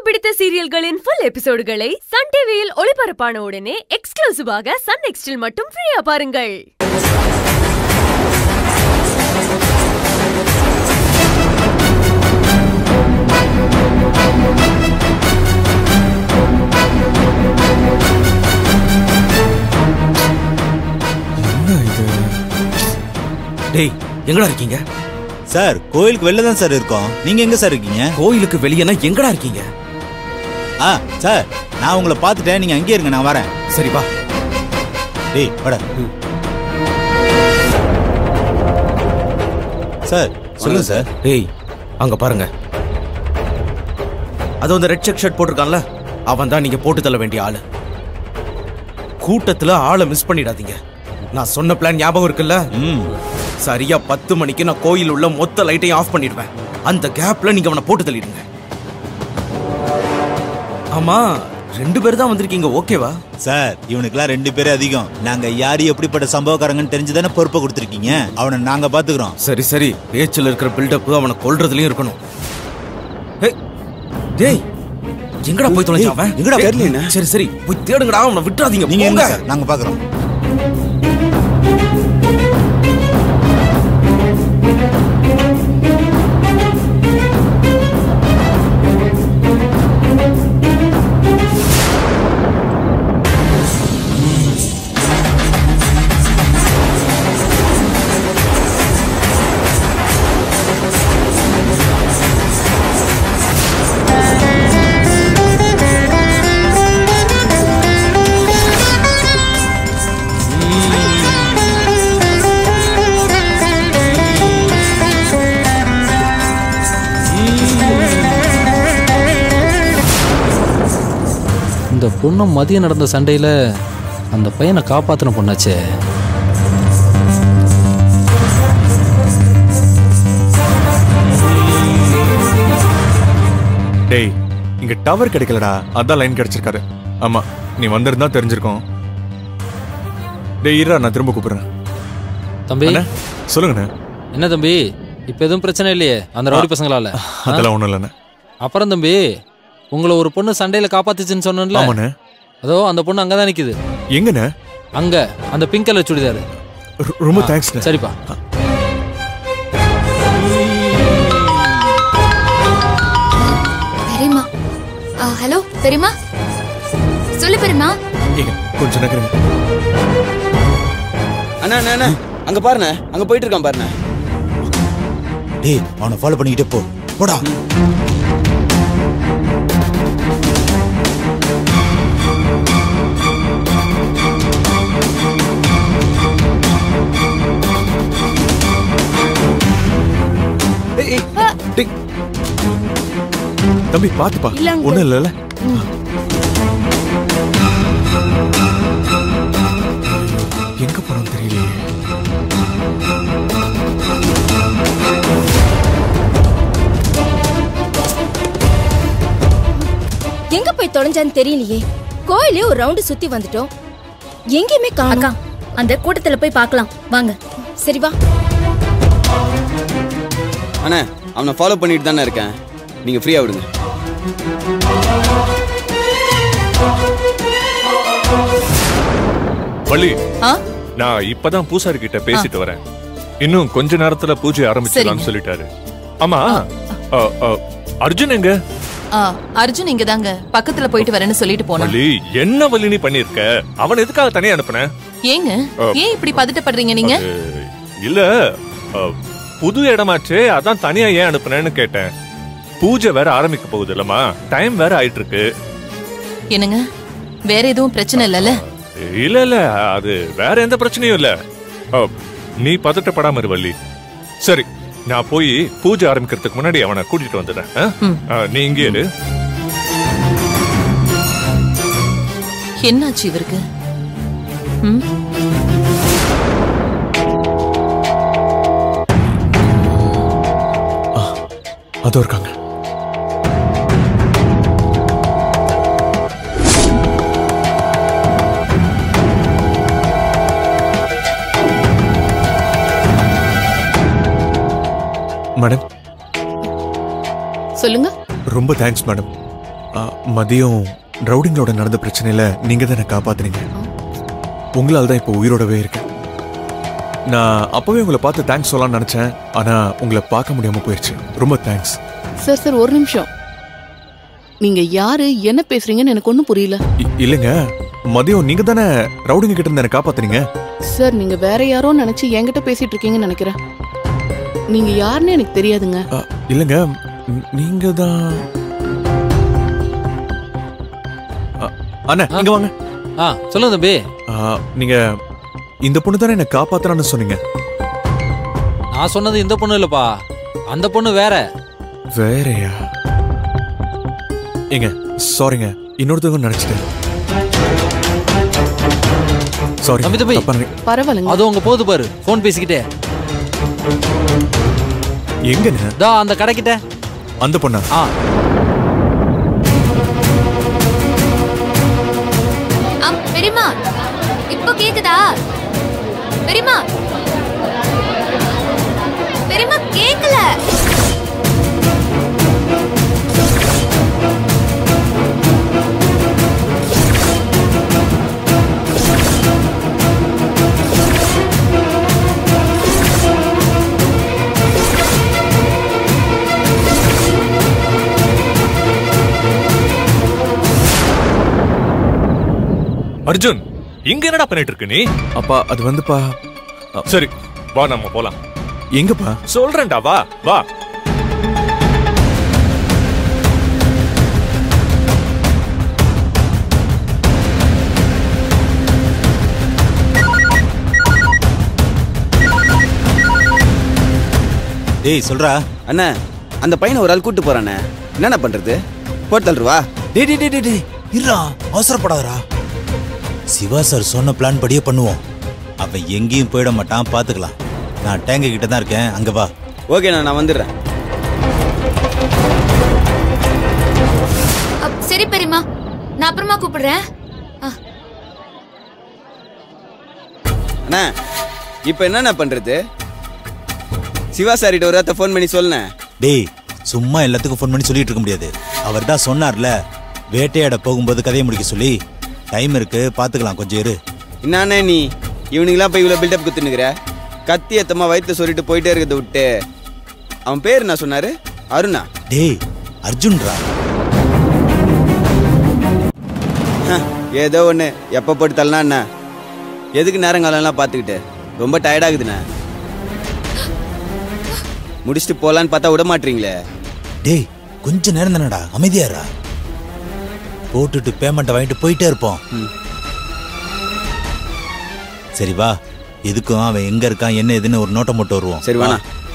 பிடித்த சீரியல்களின் full எபிசோடுகளை Sun டிவியில் ஒளிபரப்பான உடனே எக்ஸ்க்ளூசிவாக சன் நெக்ஸ்டில் மட்டும் ஃப்ரீயா பாருங்கள் என்ன இது டேய் எங்கடா இருக்கீங்க சார் கோயிலுக்கு வெளில தான் சார் இருக்கோம் நீங்க எங்க சார் இருக்கீங்க கோயிலுக்கு வெளியனா எங்கடா இருக்கீங்க ஆ சார் நான் உங்களை பார்த்துட்டேன் நீங்க அங்கேயே இருங்க நான் வரேன் சரி வா டேய் வாடா சார் சொல்லுங்க சார் டேய் அங்க பாருங்க அது அந்த ரெட் செக் ஷர்ட் போட்டிருக்கான்ல அவன் தான் நீங்க போட்டு தள்ள வேண்டிய ஆளு கூட்டத்துல ஆளை மிஸ் பண்ணிடாதீங்க நான் சொன்ன பிளான் ஞாபகம் இருக்குல்ல ம் சரியா பத்து மணிக்கு நான் கோயில் உள்ள மொத்த லைட்டையும் ஆஃப் பண்ணிடுவேன் அந்த கேப்ல நீங்க அவனை போட்டு தள்ளிடுங்க ஆமா ரெண்டு பேர் தான் வந்திருக்கீங்க ஓகேவா சார் இவனுக்குலாம் ரெண்டு பேரே அதிகம் நாங்க யாரு எப்படிப்பட்ட சம்பவக்காரங்கன்னு தெரிஞ்சுதானே பொறுப்பை கொடுத்துருக்கீங்க அவனை நாங்க பாத்துக்கிறோம் சரி சரி பேச்சில் இருக்கிற பில்டப் அவனை கொல்றதுலயும் இருக்கணும் ஏய், டேய் எங்கடா போய் தொலைஞ்ச அவன் எங்கடா ஏய், தெரியலண்ணே. சரி சரி போய் தேடுங்கடா அவனை விட்டுறாதீங்க நீங்க எங்க போங்க. சார் நாங்க பாக்குறோம் இந்த பொண்ணு மதியம் நடந்த சண்டையில் அந்த பையனை காப்பாற்றின பொண்ணாச்சே டேய் இங்க டவர் கிடைக்கலடா அதான் லைன் கிடைச்சிருக்காரு ஆமா நீ வந்திருந்தா தெரிஞ்சிருக்கும் டேய் இருடா நான் திரும்ப கூப்பிடுறேன் தம்பி அண்ணே சொல்லுங்கண்ணே என்ன தம்பி இப்போ எதுவும் பிரச்சனை இல்லையே அந்த ரவுடி பசங்களால ஆ? அதெல்லாம் ஒண்ணும் இல்லைண்ணே அப்புறம் தம்பி உங்களை ஒரு பொண்ணு சண்டையில் காப்பாத்துச்சுன்னு சொன்னேன்ல ஆமாண்ணே அதோ அந்த பொண்ணு அங்கே தான் நிற்குது எங்கண்ணே அங்கே அந்த பிங்க் கலர் சுடிதாரு ரொ- ரொம்ப தேங்க்ஸ்ண்ணே சரிப்பா பெரியம்மா ஆ, ஹலோ பெரியம்மா சொல்லு பெரியம்மா ஏங்க, கொஞ்சம் நகருங்க அண்ணா அண்ணா அண்ணா அங்க பாருண்ணே அங்க போயிட்டு இருக்கான் பாருண்ணே டேய் அவனை ஃபாலோ பண்ணிக்கிட்டே போ போடா ஏய், ஏய், டேய். தம்பி பாத்துப்பா இல்ல, uncle. ஒண்ணும் இல்லைல்ல எங்க போறோம் தெரியலையே எங்க போய் தொலைஞ்சான்னு தெரியலையே கோயிலே ஒரு ரவுண்டு சுத்தி வந்துட்டோம் எங்கேயுமே அக்கா காணோம் அந்த கூட்டத்துல போய் பார்க்கலாம் வாங்க சரி வா அண்ணா அவனை ஃபாலோ பண்ணிட்டு தானே இருக்கேன் நீங்க ஃப்ரீயா விடுங்க வள்ளி ஆ நான் இப்பதான் பூசாரி கிட்ட பேசிட்டு வரேன் இன்னும் கொஞ்ச நேரத்துல பூஜை ஆரம்பிச்சிடலாம்னு சரிங்க. சொல்லிட்டாரு ஆமா அ, அ, அர்ஜுன் எங்க ஆ அர்ஜுன் இங்க தாங்க பக்கத்துல போயிட்டு வரேன்னு சொல்லிட்டு போனான் வள்ளி என்ன வள்ளி நீ பண்ணிருக்க அவன் எதுக்காக தனியா அனுப்புன ஏங்க ஆ. ஏன் இப்படி பதட்டப்படுறீங்க நீங்க அது, இல்ல அ, புது இடமாச்சே அதான் தனியா ஏன் அனுப்புனேன்னு கேட்டேன் பூஜை வேற ஆரம்பிக்க போகுது இல்லம்மா டைம் வேற ஆயிட்டு இருக்கு என்னங்க வேற எதுவும் பிரச்சனை இல்லைல்ல இல்ல இல்ல அது வேற எந்த பிரச்சனையும் இல்ல அ, நீ பதட்டப்படாம இரு வள்ளி சரி நான் போய் பூஜை ஆரம்பிக்கிறதுக்கு முன்னாடி அவனை கூட்டிட்டு வந்துடுறேன் ஆ? ம். ஆ, நீ இங்கே இரு என்னாச்சு இவருக்கு ம் அதோ இருக்காங்க மேடம் சொல்லுங்க ரொம்ப தேங்க்ஸ் மேடம் ஆ, மதியம் ரவுடிங்களோட நடந்த பிரச்சனையில நீங்க தான் என்னை காப்பாத்துனீங்க உங்களால தான் இப்போ உயிரோடவே இருக்கேன் நான் அப்பவே உங்களை பார்த்து தேங்க்ஸ் சொல்லலாம்னு நினைச்சேன் ஆனா உங்களை பார்க்க முடியாம போயிடுச்சு ரொம்ப தேங்க்ஸ் சார் சார் ஒரு நிமிஷம் நீங்க யாரு என்ன பேசுறீங்கன்னு எனக்கு ஒன்றும் புரியல இல்லைங்க மதியம் நீங்க தானே ரவுடிங்க கிட்ட இருந்து என்னை காப்பாத்துனீங்க சார் நீங்க வேற யாரோ நினைச்சு என்கிட்ட பேசிட்டு இருக்கீங்கன்னு நினைக்கிறேன் நீங்க யாருன்னு எனக்கு தெரியாதுங்க ஆ, இல்லைங்க ந- நீங்க தான் ஆ, அண்ணா இங்க வாங்க ஆ சொல்லுங்க தம்பி ஆ, நீங்க இந்த பொண்ணு தானே என்னை காப்பாத்துறான்னு சொன்னீங்க நான் சொன்னது இந்த பொண்ணு இல்லப்பா அந்த பொண்ணு வேற வேறயா ஏங்க சாரிங்க இன்னொருத்தவங்க நினைச்சிட்டேன் சாரி தம்பி, தம்பி. தப்பானுங்க பரவாயில்லைங்க அது உங்க போது பாரு ஃபோன் பேசிக்கிட்டே எங்கண்ணே தா அந்த கடைக்கிட்ட அந்த பொண்ணா ஆ ஆம் பெரியம்மா இப்போ கேக்குதா பெரியம்மா பெரியம்மா கேக்கல அர்ஜுன் இங்க என்னடா பண்ணிட்டு இருக்க நீ அப்பா அது வந்துப்பா அ, சரி வா நம்ம போலாம் எங்கப்பா சொல்றேன்டா வா வா டேய் சொல்றா அண்ணா அந்த பையனை ஒரு ஆள் கூட்டு போறானே என்னண்ணா பண்றது போட்டு தள்ளுவா டேய் டேய் டேய், டேய் டேய் இருடா அவசரப்படாதடா சிவா சார் சொன்ன பிளான் படியே பண்ணுவோம் அவன் எங்கேயும் போயிட மாட்டான் பாத்துக்கலாம் நான் டேங்க கிட்ட தான் இருக்கேன் அங்க வா ஓகேண்ணா நான் வந்துடுறேன் அப், சரி பெரியம்மா நான் அப்புறமா கூப்பிடுறேன் ஆ, அண்ணா இப்போ என்னண்ணா பண்றது சிவா சாரிட்ட ஒரு வார்த்தை ஃபோன் பண்ணி சொல்லுண்ணே டேய் சும்மா எல்லாத்துக்கும் ஃபோன் பண்ணி சொல்லிட்டு இருக்க முடியாது அவர் தான் சொன்னார்ல வேட்டையாட போகும்போது கதையை முடிக்க சொல்லி டைம் இருக்கு பாத்துக்கலாம் கொஞ்சம் இரு என்னண்ணே நீ இவனுங்களாம் போய் இவ்வளோ பில்டப் குத்துனுக்குற கத்தி எத்தமா வயிற்று சொல்லிட்டு போயிட்டே இருக்கிறத விட்டு அவன் பேர் என்ன சொன்னாரு அருணா டேய் அர்ஜுன்ரா ஹ, ஏதோ ஒன்று எப்போ போட்டு தள்ளனா என்ன எதுக்கு நேரங்காலம்லாம் பார்த்துக்கிட்டு ரொம்ப டயர்டாகுதுண்ணே முடிச்சுட்டு போலான்னு பார்த்தா விட மாட்டீங்களே டேய் கொஞ்ச நேரம் தானடா அமைதியாரா போட்டுட்டு பேமெண்ட்டை வாங்கிட்டு போயிட்டே இருப்போம் சரி வா எதுக்கும் அவன் எங்க இருக்கான் என்ன எதுன்னு ஒரு நோட்டம் போட்டு வருவோம் சரி வாண்ணா வா.